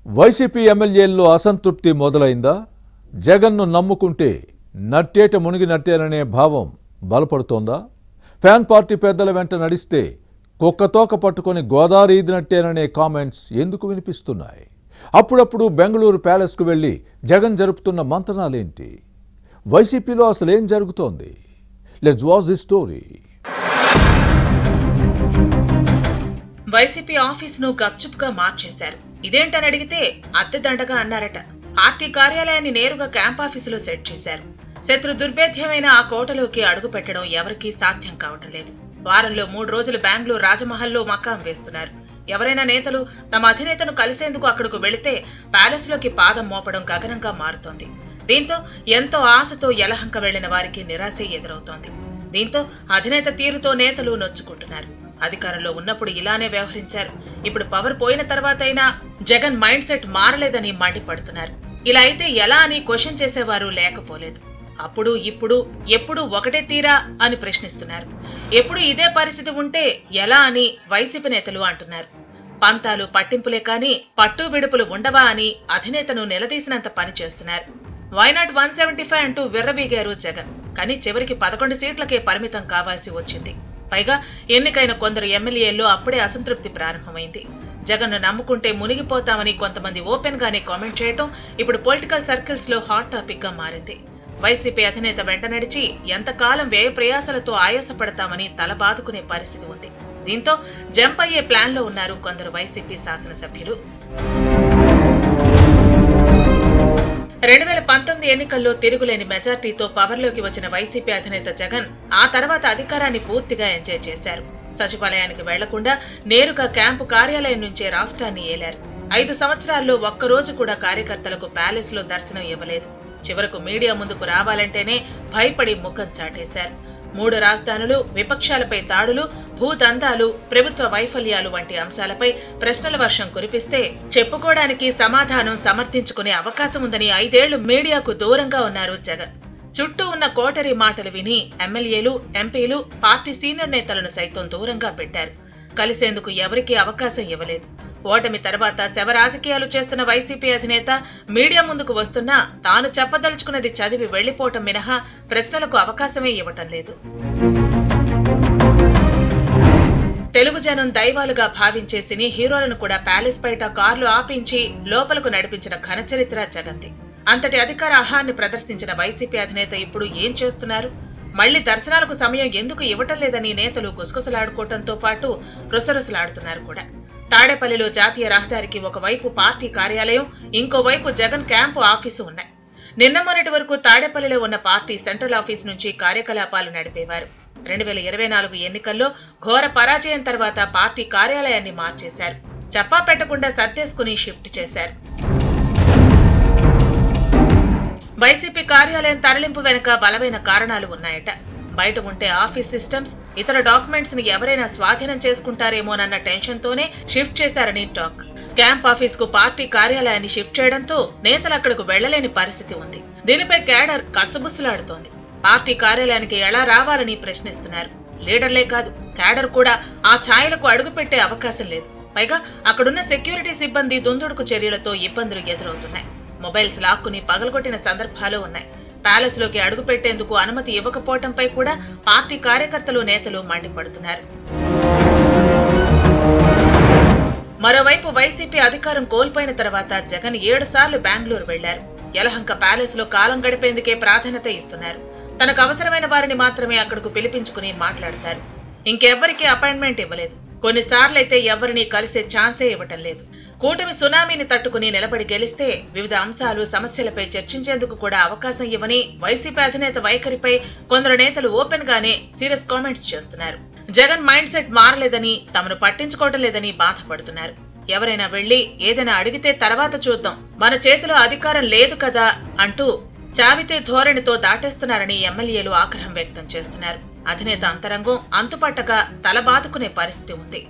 YCP ఎమ్మెల్యేల్లో అసంతృప్తి మొదలైందా జగన్ను నమ్ముకుంటే నట్టేట మునిగినట్టేననే భావం బలపడుతోందా ఫ్యాన్ పార్టీ పెద్దల వెంట నడిస్తే కుక్కతోక పట్టుకొని గోదావరి ఈదినట్టేననే కామెంట్స్ ఎందుకు వినిపిస్తున్నాయి అప్పుడప్పుడు బెంగళూరు ప్యాలెస్కు వెళ్ళి జగన్ జరుపుతున్న మంతనాలేంటి వైసీపీలో అసలు ఏం జరుగుతోంది let's watch the story YCP office ను గప్చుప్గా మార్చేశారు ఇదేంటని అడిగితే అద్దె దండగా అన్నారట పార్టీ కార్యాలయాన్ని నేరుగా క్యాంప్ ఆఫీసులో సెట్ చేశారు శత్రు దుర్భేద్యమైన ఆ కోటలోకి అడుగు పెట్టడం ఎవరికీ సాధ్యం కావటం లేదు వారంలో మూడు రోజులు బెంగళూరు రాజమహల్లో మకాం వేస్తున్నారు ఎవరైనా నేతలు తమ అధినేతను కలిసేందుకు అక్కడకు వెళితే ప్యాలెస్ లోకి పాదం మోపడం గగనంగా మారుతోంది దీంతో ఎంతో ఆశతో యలహంక వెళ్లిన వారికి నిరాశ ఎదురవుతోంది దీంతో అధినేత తీరుతో నేతలు నొచ్చుకుంటున్నారు అధికారంలో ఉన్నప్పుడు ఇలానే వ్యవహరించారు ఇప్పుడు పవర్ పోయిన తర్వాత అయినా జగన్ మైండ్ సెట్ మారలేదని మండిపడుతున్నారు ఇలా అయితే ఎలా అని క్వశ్చన్ చేసేవారు లేకపోలేదు అప్పుడు ఇప్పుడు ఎప్పుడు ఒకటే తీరా అని ప్రశ్నిస్తున్నారు ఎప్పుడు ఇదే పరిస్థితి ఉంటే ఎలా అని వైసీపీ నేతలు అంటున్నారు పంతాలు పట్టింపులే కాని పట్టు విడుపులు ఉండవా అని అధినేతను నిలదీసినంత పని చేస్తున్నారు వైనాట్ వన్ సెవెంటీ ఫైవ్ అంటూ విర్రవీగారు జగన్ కానీ చివరికి పదకొండు సీట్లకే పరిమితం కావాల్సి వచ్చింది పైగా ఎన్నికైన కొందరు ఎమ్మెల్యేల్లో అప్పుడే అసంతృప్తి ప్రారంభమైంది జగన్ను నమ్ముకుంటే మునిగిపోతామని కొంతమంది ఓపెన్ గానే కామెంట్ చేయటం ఇప్పుడు పొలిటికల్ సర్కిల్స్ లో హాట్ టాపిక్ గా మారింది వైసీపీ అధినేత వెంట నడిచి ఎంతకాలం వ్యయ ప్రయాసలతో ఆయాసపడతామని తల బాదుకునే పరిస్థితి ఉంది దీంతో జంప్ అయ్యే ప్లాన్ లో ఉన్నారు కొందరు వైసీపీ శాసనసభ్యులు రెండు వేల పంతొమ్మిది ఎన్నికల్లో తిరుగులేని మెజార్టీతో పవర్లోకి వచ్చిన వైసీపీ అధినేత జగన్ ఆ తర్వాత అధికారాన్ని పూర్తిగా ఎంజాయ్ చేశారు సచివాలయానికి వెళ్లకుండా నేరుగా క్యాంపు కార్యాలయం నుంచే రాష్ట్రాన్ని ఏలారు ఐదు సంవత్సరాల్లో ఒక్కరోజు కూడా కార్యకర్తలకు ప్యాలెస్ లో దర్శనం ఇవ్వలేదు చివరకు మీడియా ముందుకు రావాలంటేనే భయపడి ముఖం చాటేశారు మూడు రాజధానులు విపక్షాలపై దాడులు భూదందాలు ప్రభుత్వ వైఫల్యాలు వంటి అంశాలపై ప్రశ్నల వర్షం కురిపిస్తే చెప్పుకోవడానికి సమాధానం సమర్థించుకునే అవకాశం ఉందని ఐదేళ్లు మీడియాకు దూరంగా ఉన్నారు జగన్ చుట్టూ ఉన్న కోటరీ మాటలు విని ఎమ్మెల్యేలు ఎంపీలు పార్టీ సీనియర్ నేతలను సైతం దూరంగా పెట్టారు కలిసేందుకు ఎవరికీ అవకాశం ఇవ్వలేదు ఓటమి తర్వాత శవ రాజకీయాలు చేస్తున్న వైసీపీ అధినేత మీడియా ముందుకు వస్తున్నా తాను చెప్పదలుచుకున్నది చదివి వెళ్లిపోవటం మినహా ప్రశ్నలకు అవకాశమే ఇవ్వటం లేదు తెలుగు జనం దైవాలుగా భావించే సినీ హీరోలను కూడా ప్యాలెస్ బయట కార్లు ఆపించి లోపలకు నడిపించిన ఘనచరిత్ర జగంది అంతటి అధికార ఆహాన్ని ప్రదర్శించిన వైసీపీ అధినేత ఇప్పుడు ఏం చేస్తున్నారు మళ్లీ దర్శనాలకు సమయం ఎందుకు ఇవ్వటం లేదని నేతలు గుసగుసలాడుకోవటంతో పాటు రుసరుసలాడుతున్నారు కూడా తాడేపల్లిలో జాతీయ రహదారికి ఒకవైపు పార్టీ కార్యాలయం ఇంకోవైపు జగన్ క్యాంపు ఆఫీసు ఉన్నాయి నిన్న మొన్నటి వరకు తాడేపల్లిలో ఉన్న పార్టీ సెంట్రల్ ఆఫీస్ నుంచి కార్యకలాపాలు నడిపేవారు రెండు వేల ఇరవై నాలుగు ఎన్నికల్లో ఘోర పరాజయం తర్వాత పార్టీ కార్యాలయాన్ని మార్చేశారు చెప్పా పెట్టకుండా సర్దేసుకుని షిఫ్ట్ చేశారు వైసీపీ కార్యాలయం తరలింపు వెనుక బలమైన కారణాలు ఉన్నాయట బయట ఉంటే ఆఫీస్ సిస్టమ్స్ ఇతర డాక్యుమెంట్స్ ని ఎవరైనా స్వాధీనం చేసుకుంటారేమోనన్న టెన్షన్ తోనే షిఫ్ట్ చేశారని టాక్ క్యాంప్ ఆఫీస్ కు పార్టీ కార్యాలయాన్ని షిఫ్ట్ చేయడంతో నేతలు అక్కడకు వెళ్లలేని పరిస్థితి ఉంది దీనిపై కేడర్ కసుబుస్సులాడుతోంది పార్టీ కార్యాలయానికి ఎలా రావాలని ప్రశ్నిస్తున్నారు లీడర్లే కాదు కేడర్ కూడా ఆ ఛాయలకు అడుగుపెట్టే అవకాశం లేదు పైగా అక్కడున్న సెక్యూరిటీ సిబ్బంది దుందుడుకు చర్యలతో ఇబ్బందులు ఎదురవుతున్నాయి మొబైల్స్ లాక్కుని పగలగొట్టిన సందర్భాలు ఉన్నాయి ప్యాలెస్ లోకి అడుగు పెట్టేందుకు అనుమతి ఇవ్వకపోవడంపై కూడా పార్టీ కార్యకర్తలు నేతలు మండిపడుతున్నారు మరోవైపు వైసీపీ అధికారం కోల్పోయిన తర్వాత జగన్ ఏడు సార్లు బెంగళూరు వెళ్లారు యలహంక ప్యాలెస్ లో కాలం గడిపేందుకే ప్రాధాన్యత ఇస్తున్నారు తనకు అవసరమైన వారిని మాత్రమే అక్కడకు పిలిపించుకుని మాట్లాడతారు ఇంకెవ్వరికీ అపాయింట్మెంట్ ఇవ్వలేదు కొన్నిసార్లైతే ఎవరిని కలిసే ఛాన్సే ఇవ్వటం లేదు కూటమి సునామీని తట్టుకుని నిలబడి గెలిస్తే వివిధ అంశాలు సమస్యలపై చర్చించేందుకు కూడా అవకాశం ఇవ్వని వైసీపీ అధినేత వైఖరిపై కొందరు నేతలు ఓపెన్ గానే సీరియస్ కామెంట్స్ చేస్తున్నారు జగన్ మైండ్ సెట్ మారలేదని తమను పట్టించుకోవటం లేదని బాధపడుతున్నారు ఎవరైనా వెళ్లి ఏదైనా అడిగితే తర్వాత చూద్దాం మన చేతిలో అధికారం లేదు కదా అంటూ చావితే ధోరణితో దాటేస్తున్నారని ఎమ్మెల్యేలు ఆగ్రహం వ్యక్తం చేస్తున్నారు అధినేత అంతరంగం అంతుపట్టక తలబాదుకునే పరిస్థితి ఉంది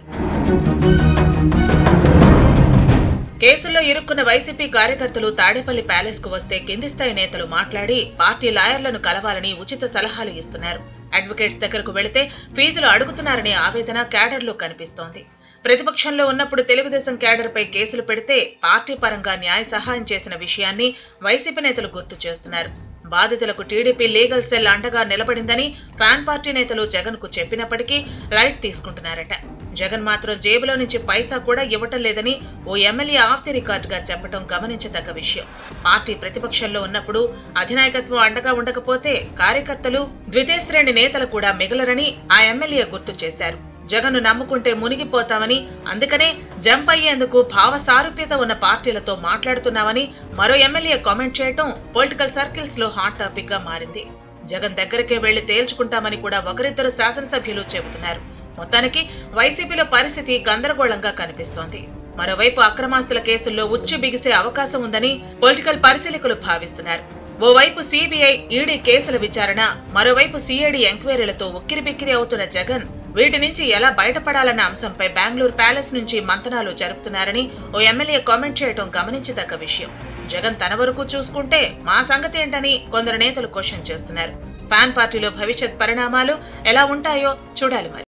కేసుల్లో ఇరుక్కున్న వైసీపీ కార్యకర్తలు తాడేపల్లి ప్యాలెస్ కు వస్తే కింది స్థాయి నేతలు మాట్లాడి పార్టీ లాయర్లను కలవాలని ఉచిత సలహాలు ఇస్తున్నారు అడ్వకేట్స్ దగ్గరకు వెళితే ఫీజులు అడుగుతున్నారనే ఆవేదన క్యాడర్లో కనిపిస్తోంది ప్రతిపక్షంలో ఉన్నప్పుడు తెలుగుదేశం క్యాడర్పై కేసులు పెడితే పార్టీ పరంగా న్యాయ సహాయం చేసిన విషయాన్ని వైసీపీ నేతలు గుర్తు చేస్తున్నారు బాధితులకు టీడీపీ లీగల్ సెల్ అండగా నిలబడిందని ఫ్యాన్ పార్టీ నేతలు జగన్ కు చెప్పినప్పటికీ లైట్ తీసుకుంటున్నారట జగన్ మాత్రం జేబులో నుంచి పైసా కూడా ఇవ్వటం లేదని ఓ ఎమ్మెల్యే ఆఫ్ ది రికార్డుగా చెప్పడం గమనించదగ్గ విషయం పార్టీ ప్రతిపక్షంలో ఉన్నప్పుడు అధినాయకత్వం అండగా ఉండకపోతే కార్యకర్తలు ద్వితీయ శ్రేణి నేతలు కూడా మిగలరని ఆ ఎమ్మెల్యే గుర్తు చేశారు జగన్ను నమ్ముకుంటే మునిగిపోతామని అందుకనే జంప్ అయ్యేందుకు భావ సారూప్యత ఉన్న పార్టీలతో మాట్లాడుతున్నామని మరో ఎమ్మెల్యే కామెంట్ చేయటం పొలిటికల్ సర్కిల్స్ లో హాట్ టాపిక్ గా మారింది జగన్ దగ్గరకే వెళ్లి తేల్చుకుంటామని కూడా ఒకరిద్దరు శాసనసభ్యులు చెబుతున్నారు మొత్తానికి వైసీపీలో పరిస్థితి గందరగోళంగా కనిపిస్తోంది మరోవైపు అక్రమాస్తుల కేసుల్లో ఉచ్చు బిగిసే అవకాశం ఉందని పొలిటికల్ పరిశీలకులు భావిస్తున్నారు ఓవైపు సిబిఐ ఈడీ కేసుల విచారణ మరోవైపు సిఐడి ఎంక్వైరీలతో ఉక్కిరిబిక్కిరి అవుతున్న జగన్ వీటి నుంచి ఎలా బయటపడాలన్న అంశంపై బెంగళూరు ప్యాలెస్ నుంచి మంతనాలు జరుపుతున్నారని ఓ ఎమ్మెల్యే కామెంట్ చేయడం గమనించదగ్గ విషయం జగన్ తన వరకు చూసుకుంటే మా సంగతి ఏంటని కొందరు నేతలు క్వశ్చన్ చేస్తున్నారు ఫ్యాన్ పార్టీలో భవిష్యత్ పరిణామాలు ఎలా ఉంటాయో చూడాలి మరి